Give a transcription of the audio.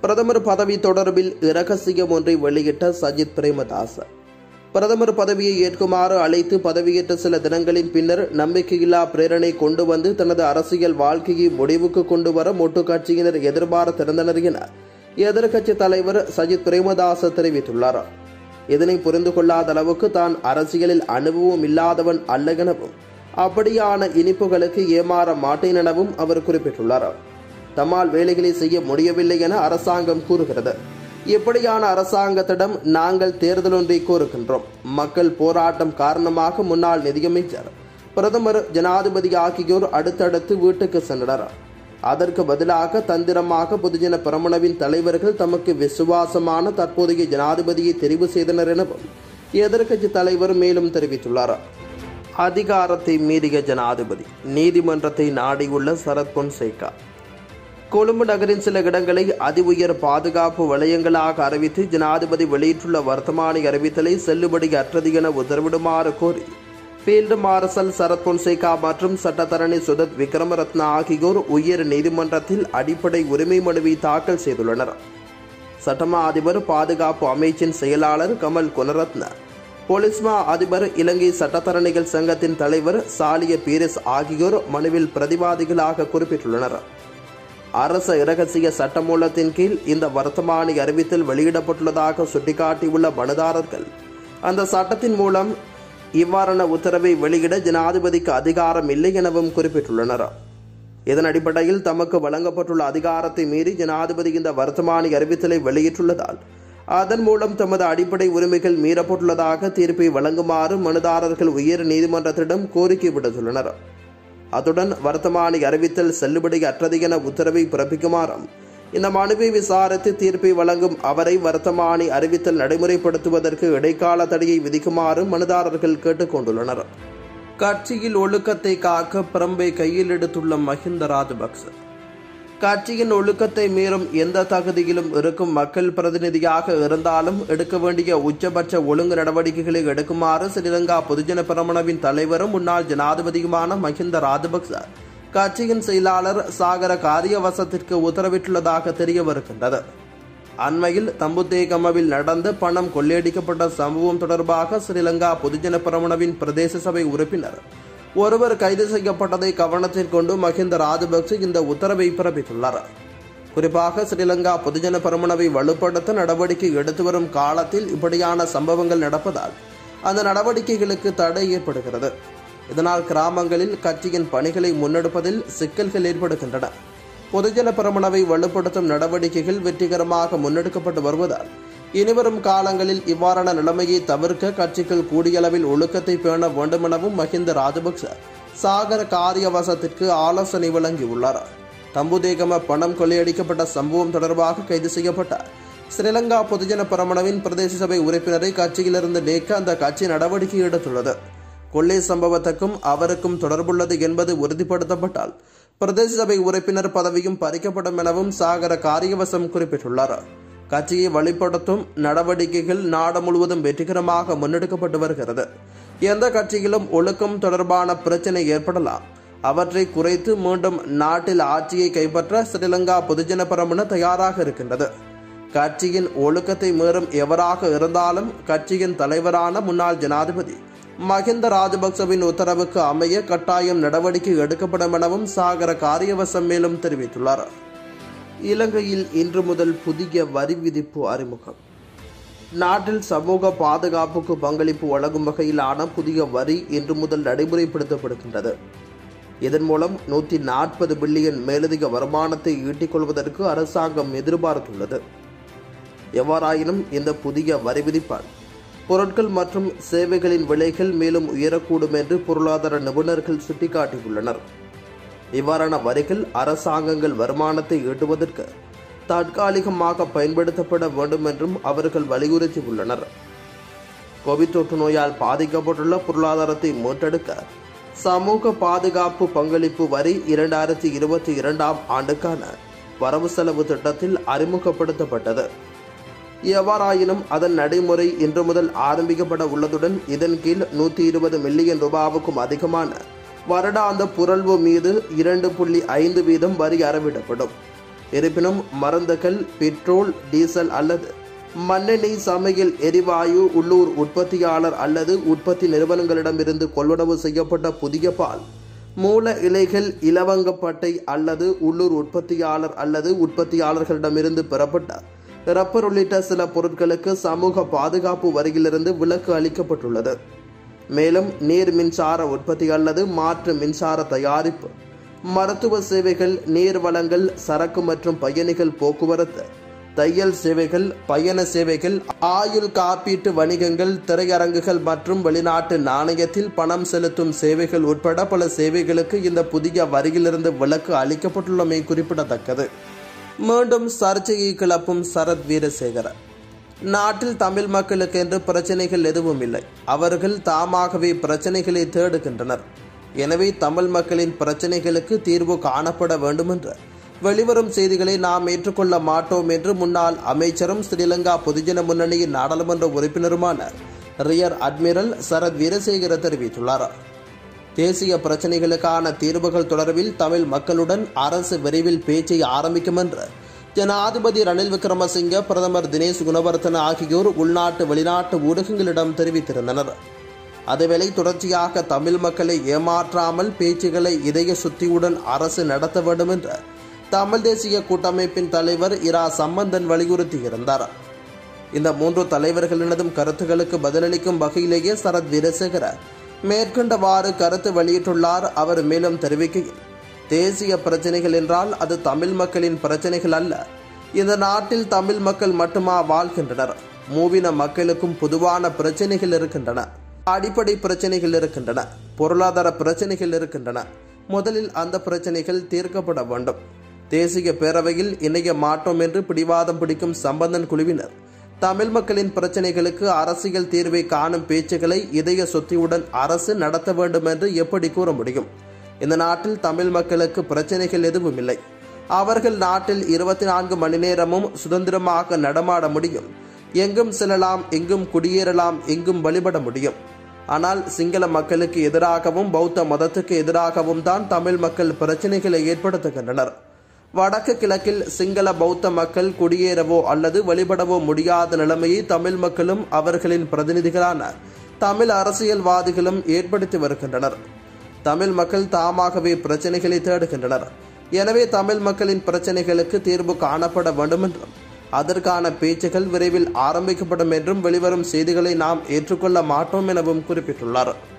பிரதமர் பதவி தொடர்பில் இரகசியம் ஒன்றை வெளியிட்ட சஜித் பிரேமதாச பிரதமர் பதவியை ஏற்குமாறு அழைத்து பதவியேற்ற சில தினங்களின் பின்னர் நம்பிக்கையில்லா பிரேரணை கொண்டு வந்து தனது அரசியல் வாழ்க்கையை முடிவுக்கு கொண்டு வர மொட்டு கட்சியினர் எதிர்பார்த்திருந்தனர் என எதிர்க்கட்சி தலைவர் சஜித் பிரேமதாச தெரிவித்துள்ளார் இதனை புரிந்து கொள்ளாத அளவுக்கு தான் அரசியலில் அனுபவம் இல்லாதவன் அல்ல எனவும் அப்படியான இனிப்புகளுக்கு ஏமாற மாட்டேன் எனவும் அவர் குறிப்பிட்டுள்ளார் தம்மால் வேலைகளை செய்ய முடியவில்லை என அரசாங்கம் கூறுகிறது இப்படியான அரசாங்கத்திடம் நாங்கள் தேர்தல் ஒன்றை கோருகின்றோம் மக்கள் போராட்டம் காரணமாக முன்னாள் நிதியமைச்சர் பிரதமர் ஜனாதிபதி ஆகியோர் அடுத்தடுத்து வீட்டுக்கு சென்றனர் அதற்கு பதிலாக தந்திரமாக பொதுஜன பிரமணவின் தலைவர்கள் தமக்கு விசுவாசமான தற்போதைய ஜனாதிபதியை தெரிவு செய்தனர் எனவும் எதிர்க்கட்சி தலைவர் மேலும் தெரிவித்துள்ளார் அதிகாரத்தை மீறிய ஜனாதிபதி நீதிமன்றத்தை நாடியுள்ள சரத் பொன்சேகா கொழும்பு நகரின் சில இடங்களை அதி உயர் பாதுகாப்பு வலயங்களாக அறிவித்து ஜனாதிபதி வெளியிட்டுள்ள வர்த்தமானி அறிவித்தலை செல்லுபடி அற்றது என உத்தரவிடுமாறு கோரி ஃபீல்டு மார்ஷல் சரத் பொன்சேகா மற்றும் சட்டத்தரணி சுதத் விக்ரமரத்னா ஆகியோர் உயர் நீதிமன்றத்தில் அடிப்படை உரிமை மனுவை தாக்கல் செய்துள்ளனர் சட்டமா அதிபர் பாதுகாப்பு அமைச்சின் செயலாளர் கமல் குணரத்ன போலீஸ்மா அதிபர் இலங்கை சட்டத்தரணிகள் சங்கத்தின் தலைவர் சாலிய பீரிஸ் ஆகியோர் மனுவில் பிரதிவாதிகளாக குறிப்பிட்டுள்ளனர் அரச இரகசிய சட்டமூலத்தின் கீழ் இந்த வர்த்தமானி அறிவித்தல் வெளியிடப்பட்டுள்ளதாக சுட்டிக்காட்டியுள்ள மனுதாரர்கள் அந்த சட்டத்தின் மூலம் இவ்வாறான உத்தரவை வெளியிட ஜனாதிபதிக்கு அதிகாரம் இல்லை எனவும் குறிப்பிட்டுள்ளனர் இதன் அடிப்படையில் தமக்கு வழங்கப்பட்டுள்ள அதிகாரத்தை மீறி ஜனாதிபதி இந்த வர்த்தமானி அறிவித்தலை வெளியிட்டுள்ளதால் அதன் மூலம் தமது அடிப்படை உரிமைகள் மீறப்பட்டுள்ளதாக தீர்ப்பை வழங்குமாறு மனுதாரர்கள் உயர் நீதிமன்றத்திடம் கோரிக்கை விடுத்துள்ளனர் அத்துடன் வர்த்தமானி அறிவித்தல் செல்லுபடி அற்றது என உத்தரவை பிறப்பிக்குமாறும் இந்த மனுவை விசாரித்து தீர்ப்பை வழங்கும் அவரை வர்த்தமானி அறிவித்தல் நடைமுறைப்படுத்துவதற்கு இடைக்கால தடையை விதிக்குமாறு மனுதாரர்கள் கேட்டுக்கொண்டுள்ளனர் கட்சியில் ஒழுக்கத்தை காக்க பிரம்பை கையில் எடுத்துள்ள மஹிந்த ராஜபக்ச கட்சியின் ஒழுக்கத்தை மீறும் எந்த தகுதியிலும் இருக்கும் மக்கள் பிரதிநிதியாக இருந்தாலும் எடுக்க வேண்டிய உச்சபட்ச ஒழுங்கு நடவடிக்கைகளை எடுக்குமாறு ஸ்ரீலங்கா பொதுஜன பிரமணவின் தலைவரும் முன்னாள் ஜனாதிபதியுமான மஹிந்த ராஜபக்ச கட்சியின் செயலாளர் சாகர காரியவசத்திற்கு உத்தரவிட்டுள்ளதாக தெரிய வருகின்றது அண்மையில் தம்புத்தேகமவில் நடந்த பணம் கொள்ளையடிக்கப்பட்ட சம்பவம் தொடர்பாக ஸ்ரீலங்கா பொதுஜன பிரமணவின் பிரதேச சபை உறுப்பினர் ஒருவர் கைது செய்யப்பட்டதை கவனத்தில் கொண்டு மஹிந்த ராஜபக்சே இந்த உத்தரவை பிறப்பித்துள்ளார் குறிப்பாக ஸ்ரீலங்கா பொதுஜன பிரமணவை வலுப்படுத்த நடவடிக்கை எடுத்து வரும் காலத்தில் இப்படியான சம்பவங்கள் நடப்பதால் அந்த நடவடிக்கைகளுக்கு தடை ஏற்படுகிறது இதனால் கிராமங்களில் கட்சியின் பணிகளை முன்னெடுப்பதில் சிக்கல்கள் ஏற்படுகின்றன பொதுஜன பிரமணவை வலுப்படுத்தும் நடவடிக்கைகள் வெற்றிகரமாக முன்னெடுக்கப்பட்டு வருவதால் இனிவரும் காலங்களில் இவ்வாறான நிலைமையை தவிர்க்க கட்சிகள் கூடியளவில் ஒழுக்கத்தை பேண வேண்டுமெனவும் மஹிந்த ராஜபக்ச சாகர காரியவசத்திற்கு ஆலோசனை வழங்கியுள்ளார் தம்புதேகம பணம் கொள்ளையடிக்கப்பட்ட சம்பவம் தொடர்பாக கைது செய்யப்பட்ட ஸ்ரீலங்கா பொதுஜன பிரமணவின் பிரதேச சபை உறுப்பினரை கட்சியிலிருந்து நீக்க அந்த கட்சி நடவடிக்கை எடுத்துள்ளது கொள்ளை சம்பவத்துக்கும் அவருக்கும் தொடர்புள்ளது என்பது உறுதிப்படுத்தப்பட்டால் பிரதேச சபை உறுப்பினர் பதவியும் பறிக்கப்படும் எனவும் சாகர காரியவசம் குறிப்பிட்டுள்ளார் கட்சியை வழிப்படுத்தும் நடவடிக்கைகள் நாடு முழுவதும் வெற்றிகரமாக முன்னெடுக்கப்பட்டு வருகிறது எந்த கட்சியிலும் ஒழுக்கம் தொடர்பான பிரச்சனை ஏற்படலாம் அவற்றை குறைத்து மீண்டும் நாட்டில் ஆட்சியை கைப்பற்ற ஸ்ரீலங்கா பொதுஜன பரமுன தயாராக இருக்கின்றது கட்சியின் ஒழுக்கத்தை மீறும் எவராக இருந்தாலும் கட்சியின் தலைவரான முன்னாள் ஜனாதிபதி மஹிந்த ராஜபக்சவின் உத்தரவுக்கு அமைய கட்டாயம் நடவடிக்கை எடுக்கப்படும் எனவும் சாகர காரியவசம் மேலும் தெரிவித்துள்ளார் இலங்கையில் இன்று முதல் புதிய வரி விதிப்பு அறிமுகம் நாட்டில் சமூக பாதுகாப்புக்கு பங்களிப்பு வழங்கும் வகையிலான புதிய வரி இன்று முதல் நடைமுறைப்படுத்தப்படுகின்றது இதன் மூலம் நூற்றி நாற்பது பில்லியன் மேலதிக வருமானத்தை ஈட்டிக் கொள்வதற்கு அரசாங்கம் எதிர்பார்த்துள்ளது எவ்வாறாயினும் இந்த புதிய வரி விதிப்பால் பொருட்கள் மற்றும் சேவைகளின் விலைகள் மேலும் உயரக்கூடும் என்று பொருளாதார நிபுணர்கள் சுட்டிக்காட்டியுள்ளனர் இவ்வாறான வரிகள் அரசாங்கங்கள் வருமானத்தை ஈட்டுவதற்கு தற்காலிகமாக பயன்படுத்தப்பட வேண்டும் என்றும் அவர்கள் வலியுறுத்தியுள்ளனர் கோவிட் தொற்று நோயால் பாதிக்கப்பட்டுள்ள பொருளாதாரத்தை மீட்டெடுக்க சமூக பாதுகாப்பு பங்களிப்பு வரி இரண்டாயிரத்தி இருபத்தி இரண்டாம் ஆண்டுக்கான வரவு செலவு திட்டத்தில் அறிமுகப்படுத்தப்பட்டது எவ்வாறாயினும் அதன் நடைமுறை இன்று முதல் ஆரம்பிக்கப்பட உள்ளதுடன் இதன் கீழ் நூற்றி இருபது மில்லியன் ரூபாவுக்கும் அதிகமான வருடாந்த புரள்வு மீது இரண்டு புள்ளி ஐந்து வீதம் வரி அறவிடப்படும் இருப்பினும் மருந்துகள் பெட்ரோல் டீசல் அல்லது மண்ணெண்ணெய் சமையல் எரிவாயு உள்ளூர் உற்பத்தியாளர் அல்லது உற்பத்தி நிறுவனங்களிடமிருந்து கொள்வனவு செய்யப்பட்ட புதிய பால் மூல இலைகள் இலவங்கப்பட்டை அல்லது உள்ளூர் உற்பத்தியாளர் அல்லது உற்பத்தியாளர்களிடமிருந்து பெறப்பட்ட ரப்பர் உள்ளிட்ட சில பொருட்களுக்கு சமூக பாதுகாப்பு வரியிலிருந்து விலக்கு அளிக்கப்பட்டுள்ளது மேலும் நீர் மின்சார உற்பத்தி அல்லது மாற்று மின்சார தயாரிப்பு மருத்துவ சேவைகள் நீர் வளங்கள் சரக்கு மற்றும் பயணிகள் போக்குவரத்து தையல் சேவைகள் பயண சேவைகள் ஆயுள் காப்பீட்டு வணிகங்கள் திரையரங்குகள் மற்றும் வெளிநாட்டு நாணயத்தில் பணம் செலுத்தும் சேவைகள் உட்பட பல சேவைகளுக்கு இந்த புதிய வரியிலிருந்து விலக்கு அளிக்கப்பட்டுள்ளமை குறிப்பிடத்தக்கது மீண்டும் சர்ச்சையை கிளப்பும் சரத் வீரசேகர நாட்டில் தமிழ் மக்களுக்கு என்று பிரச்சனைகள் எதுவும் இல்லை அவர்கள் தாமாகவே பிரச்சனைகளை தேடுகின்றனர் எனவே தமிழ் மக்களின் பிரச்சனைகளுக்கு தீர்வு காணப்பட வேண்டும் என்று வெளிவரும் செய்திகளை நாம் ஏற்றுக்கொள்ள மாட்டோம் என்று முன்னாள் அமைச்சரும் ஸ்ரீலங்கா பொதுஜன முன்னணியின் நாடாளுமன்ற உறுப்பினருமான ரியர் அட்மிரல் சரத் வீரசேகர தெரிவித்துள்ளார் தேசிய பிரச்சனைகளுக்கான தீர்வுகள் தொடர்பில் தமிழ் மக்களுடன் அரசு விரைவில் பேச்சை ஆரம்பிக்கும் என்று ஜனாதிபதி ரணில் விக்ரமசிங்க பிரதமர் தினேஷ் குணவர்தன ஆகியோர் உள்நாட்டு வெளிநாட்டு ஊடகங்களிடம் தெரிவித்திருந்தனர் அதேவேளை தொடர்ச்சியாக தமிழ் மக்களை ஏமாற்றாமல் பேச்சுகளை இதய சுத்தியுடன் அரசு நடத்த வேண்டும் என்று தமிழ் தேசிய கூட்டமைப்பின் தலைவர் இரா சம்பந்தன் வலியுறுத்தியிருந்தார் இந்த மூன்று தலைவர்களினதும் கருத்துக்களுக்கு பதிலளிக்கும் வகையிலேயே சரத் வீரசேகர மேற்கண்டவாறு கருத்து வெளியிட்டுள்ளார் அவர் மேலும் தெரிவிக்கையில் தேசிய பிரச்சனைகள் என்றால் அது தமிழ் மக்களின் பிரச்சனைகள் அல்ல இந்த நாட்டில் தமிழ் மக்கள் மட்டுமா வாழ்கின்றனர் மூவின மக்களுக்கும் பொதுவான பிரச்சனைகள் இருக்கின்றன அடிப்படை பிரச்சனைகள் இருக்கின்றன பொருளாதார பிரச்சனைகள் இருக்கின்றன முதலில் அந்த பிரச்சனைகள் தீர்க்கப்பட வேண்டும் தேசிய பேரவையில் இணைய மாட்டோம் என்று பிடிவாதம் பிடிக்கும் சம்பந்தன் குழுவினர் தமிழ் மக்களின் பிரச்சனைகளுக்கு அரசியல் தீர்வை காணும் பேச்சுக்களை இதய சொத்தியுடன் அரசு நடத்த வேண்டும் என்று எப்படி கூற முடியும் இந்த நாட்டில் தமிழ் மக்களுக்கு பிரச்சனைகள் எதுவும் இல்லை அவர்கள் நாட்டில் இருபத்தி நான்கு மணி நேரமும் சுதந்திரமாக நடமாட முடியும் எங்கும் செல்லலாம் எங்கும் குடியேறலாம் எங்கும் வழிபட முடியும் ஆனால் சிங்கள மக்களுக்கு எதிராகவும் பௌத்த மதத்துக்கு எதிராகவும் தான் தமிழ் மக்கள் பிரச்சனைகளை ஏற்படுத்துகின்றனர் வடக்கு கிழக்கில் சிங்கள பௌத்த மக்கள் குடியேறவோ அல்லது வழிபடவோ முடியாத நிலைமையை தமிழ் மக்களும் அவர்களின் பிரதிநிதிகளான தமிழ் அரசியல்வாதிகளும் ஏற்படுத்தி வருகின்றனர் தமிழ் மக்கள் தாமாகவே பிரச்சனைகளை தேடுகின்றனர் எனவே தமிழ் மக்களின் பிரச்சனைகளுக்கு தீர்வு காணப்பட வேண்டும் என்றும் அதற்கான பேச்சுகள் விரைவில் ஆரம்பிக்கப்படும் என்றும் வெளிவரும் செய்திகளை நாம் ஏற்றுக்கொள்ள மாட்டோம் எனவும் குறிப்பிட்டுள்ளார்